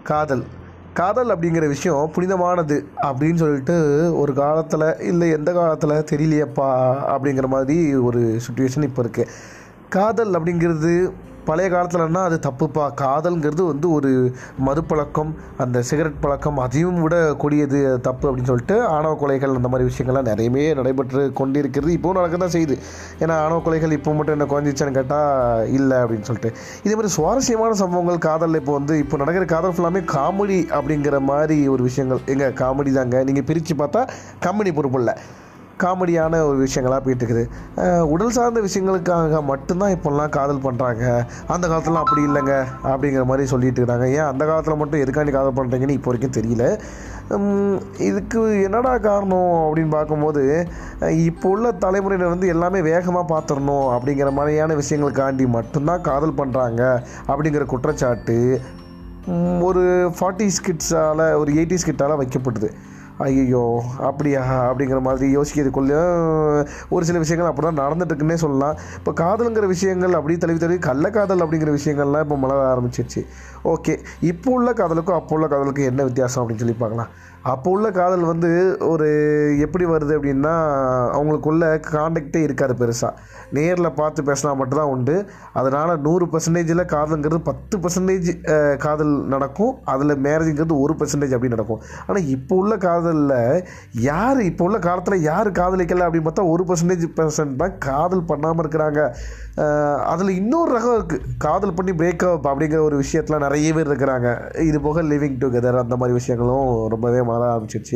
காதல் காதல் அப்படிங்கிற விஷயம் புனிதமானது அப்படின்னு சொல்லிட்டு ஒரு காலத்தில் இல்லை எந்த காலத்தில் தெரியலையப்பா அப்படிங்கிற மாதிரி ஒரு சுச்சுவேஷன் இப்போ இருக்குது காதல் அப்படிங்கிறது பழைய காலத்துலன்னா அது தப்புப்பா காதல்ங்கிறது வந்து ஒரு மது பழக்கம் அந்த சிகரெட் பழக்கம் அதையும் விட கொடியது தப்பு அப்படின்னு சொல்லிட்டு ஆணவ கொலைகள் அந்த மாதிரி விஷயங்கள்லாம் நிறையவே நடைபெற்று கொண்டிருக்கிறது இப்போவும் நடக்க தான் செய்யுது ஏன்னா ஆணவ கொலைகள் இப்போ மட்டும் என்ன குறைஞ்சிச்சான்னு கேட்டால் இல்லை அப்படின்னு சொல்லிட்டு இதே மாதிரி சுவாரஸ்யமான சம்பவங்கள் காதலில் இப்போ வந்து இப்போ நடக்கிற காதல் ஃபுல்லாமே காமெடி அப்படிங்கிற மாதிரி ஒரு விஷயங்கள் எங்க காமெடி தாங்க நீங்கள் பிரித்து பார்த்தா கம்பெனி பொறுப்பு இல்லை காமெடியான ஒரு விஷயங்களாக போயிட்டு இருக்குது அஹ் உடல் சார்ந்த விஷயங்களுக்காக மட்டும்தான் இப்போல்லாம் காதல் பண்ணுறாங்க அந்த காலத்துலலாம் அப்படி இல்லைங்க அப்படிங்கிற மாதிரி சொல்லிட்டு இருக்காங்க ஏன் அந்த காலத்தில் மட்டும் எதுக்காண்டி காதல் பண்ணுறீங்கன்னு இப்போ வரைக்கும் தெரியல உம், இதுக்கு என்னடா காரணம் அப்படின்னு பார்க்கும்போது அஹ் இப்போ உள்ள தலைமுறையினர் வந்து எல்லாமே வேகமாக பார்த்துடணும் அப்படிங்கிற மாதிரியான விஷயங்களுக்காண்டி மட்டும்தான் காதல் பண்ணுறாங்க அப்படிங்கிற குற்றச்சாட்டு உம், ஒரு ஃபார்ட்டி ஸ்கிட்ஸால் ஒரு எயிட்டி ஸ்கிட்டால் வைக்கப்படுது ஐயோ அப்படியா அப்படிங்கிற மாதிரி யோசிக்கிறதுக்குள்ள ஒரு சில விஷயங்கள் அப்படி தான் நடந்துட்டுருக்குன்னே சொல்லலாம் இப்போ காதலுங்கிற விஷயங்கள் அப்படி தழுவி தழுவி கள்ளக்காதல் அப்படிங்கிற விஷயங்கள்லாம் இப்போ மலர ஆரம்பிச்சிருச்சு ஓகே இப்போ உள்ள காதலுக்கும் அப்போ உள்ள காதலுக்கும் என்ன வித்தியாசம் அப்படின்னு சொல்லி பார்க்கலாம் அப்போ உள்ள காதல் வந்து ஒரு எப்படி வருது அப்படின்னா அவங்களுக்குள்ள காண்டக்டே இருக்காது பெருசாக நேரில் பார்த்து பேசினா மட்டும்தான் உண்டு அதனால் நூறு பர்சன்டேஜில் காதலுங்கிறது பத்து பர்சன்டேஜ் காதல் நடக்கும் அதில் மேரேஜுங்கிறது ஒரு பர்சன்டேஜ் அப்படி நடக்கும் ஆனால் இப்போ உள்ள காதலில் யார் இப்போ உள்ள காலத்தில் யார் காதலிக்கல அப்படின்னு பார்த்தா ஒரு பர்சன்டேஜ் பர்சன்ட் தான் காதல் பண்ணாமல் இருக்கிறாங்க அதில் இன்னொரு ரகம் இருக்குது காதல் பண்ணி பிரேக்கப் அப்படிங்கிற ஒரு விஷயத்தில் நிறைய பேர் இருக்கிறாங்க இது போக லிவிங் டுகெதர் அந்த மாதிரி விஷயங்களும் ரொம்பவே மாற ஆரம்பிச்சிருச்சு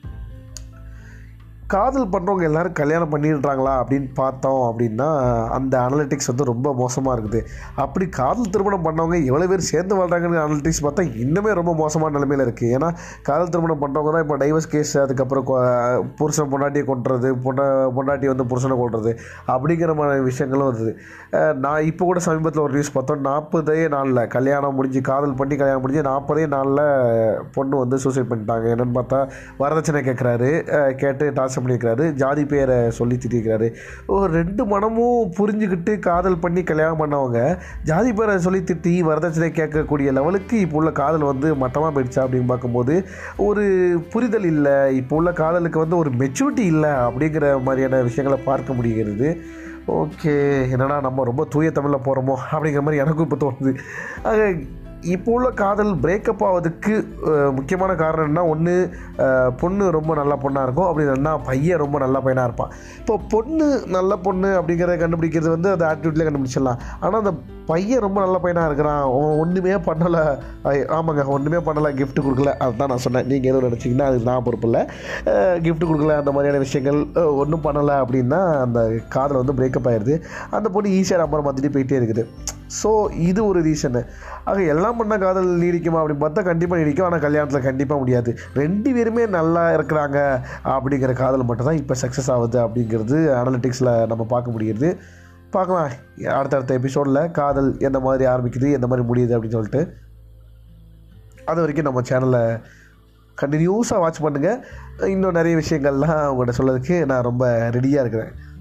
காதல் பண்ணுறவங்க எல்லாரும் கல்யாணம் பண்ணிடுறாங்களா அப்படின்னு பார்த்தோம் அப்படின்னா அந்த அனலிட்டிக்ஸ் வந்து ரொம்ப மோசமாக இருக்குது அப்படி காதல் திருமணம் பண்ணவங்க எவ்வளோ பேர் சேர்ந்து வாழ்கிறாங்கன்னு அனலிட்டிக்ஸ் பார்த்தா இன்னுமே ரொம்ப மோசமான நிலைமையில் இருக்குது ஏன்னா காதல் திருமணம் பண்ணுறவங்க தான் இப்போ டைவர்ஸ் கேஸ் அதுக்கப்புறம் கொ- புருஷன் பொண்டாட்டியை கொண்டுறது பொண்டா பொண்டாட்டி வந்து புருஷனை கொள்வது அப்படிங்கிற மாதிரி விஷயங்களும் வருது அஹ் நான் இப்போ கூட சமீபத்தில் ஒரு நியூஸ் பார்த்தோம் நாற்பதே நாளில் கல்யாணம் முடிஞ்சு காதல் பண்ணி கல்யாணம் முடிஞ்சு நாற்பதே நாளில் பொண்ணு வந்து சூசைட் பண்ணிட்டாங்க என்னென்னு பார்த்தா வரதட்சணை கேட்குறாரு கேட்டு டார்ச்சர் பண்ணியிருக்கிறாரு ஜாதி பேரை சொல்லி திட்டிருக்கிறாரு ஒரு ரெண்டு மனமும் புரிஞ்சுக்கிட்டு காதல் பண்ணி கல்யாணம் பண்ணவங்க ஜாதி பேரை சொல்லி திட்டி வரதட்சணை கேட்கக்கூடிய லெவலுக்கு இப்போ உள்ள காதல் வந்து மட்டமாக போயிடுச்சா அப்படின்னு பார்க்கும்போது ஒரு புரிதல் இல்லை இப்போ உள்ள காதலுக்கு வந்து ஒரு மெச்சூரிட்டி இல்லை அப்படிங்கிற மாதிரியான விஷயங்களை பார்க்க முடிகிறது ஓகே என்னடா நம்ம ரொம்ப தூய தமிழில் போகிறோமோ அப்படிங்கிற மாதிரி எனக்கும் இப்போ தோணுது ஆக இப்போ உள்ள காதல் பிரேக்கப் ஆவதுக்கு அஹ், முக்கியமான காரணம் என்ன ஒன்று பொண்ணு ரொம்ப நல்ல பொண்ணாக இருக்கும் அப்படி இல்லைன்னா பையன் ரொம்ப நல்ல பையனாக இருப்பான் இப்போ பொண்ணு நல்ல பொண்ணு அப்படிங்கிறத கண்டுபிடிக்கிறது வந்து அது ஆட்டிடியூட்லேயே கண்டுபிடிச்சிடலாம் ஆனால் அந்த பையன் ரொம்ப நல்ல பையனாக இருக்கிறான் அவன் ஒன்றுமே பண்ணலை ஆமாங்க ஒன்றுமே பண்ணலை gift கொடுக்கல அதுதான் நான் சொன்னேன் நீங்கள் எதுவும் நினச்சிங்கன்னா அது நான் பொறுப்பு இல்லை gift கொடுக்கல அந்த மாதிரியான விஷயங்கள் ஒன்றும் பண்ணலை அப்படின்னா அந்த காதல் வந்து பிரேக்கப் ஆயிடுது அந்த பொண்ணு ஈஸியாக நம்பர் மாற்றிட்டு போயிட்டே இருக்குது ஸோ இது ஒரு ரீசனு ஆக எல்லாம் பண்ண காதல் நீடிக்குமா அப்படின்னு பார்த்தா கண்டிப்பாக நீடிக்கும் ஆனால் கல்யாணத்தில் கண்டிப்பாக முடியாது ரெண்டு பேருமே நல்லா இருக்கிறாங்க அப்படிங்கிற காதல் மட்டும்தான் இப்போ சக்ஸஸ் ஆகுது அப்படிங்கிறது அனலிட்டிக்ஸில் நம்ம பார்க்க முடியுது பார்க்கலாம் அடுத்தடுத்த எபிசோடில் காதல் எந்த மாதிரி ஆரம்பிக்குது எந்த மாதிரி முடியுது அப்படின்னு சொல்லிட்டு அது வரைக்கும் நம்ம சேனலை கண்டினியூஸாக வாட்ச் பண்ணுங்கள் இன்னும் நிறைய விஷயங்கள்லாம் உங்கள்கிட்ட சொல்லதுக்கு நான் ரொம்ப ரெடியாக இருக்கிறேன்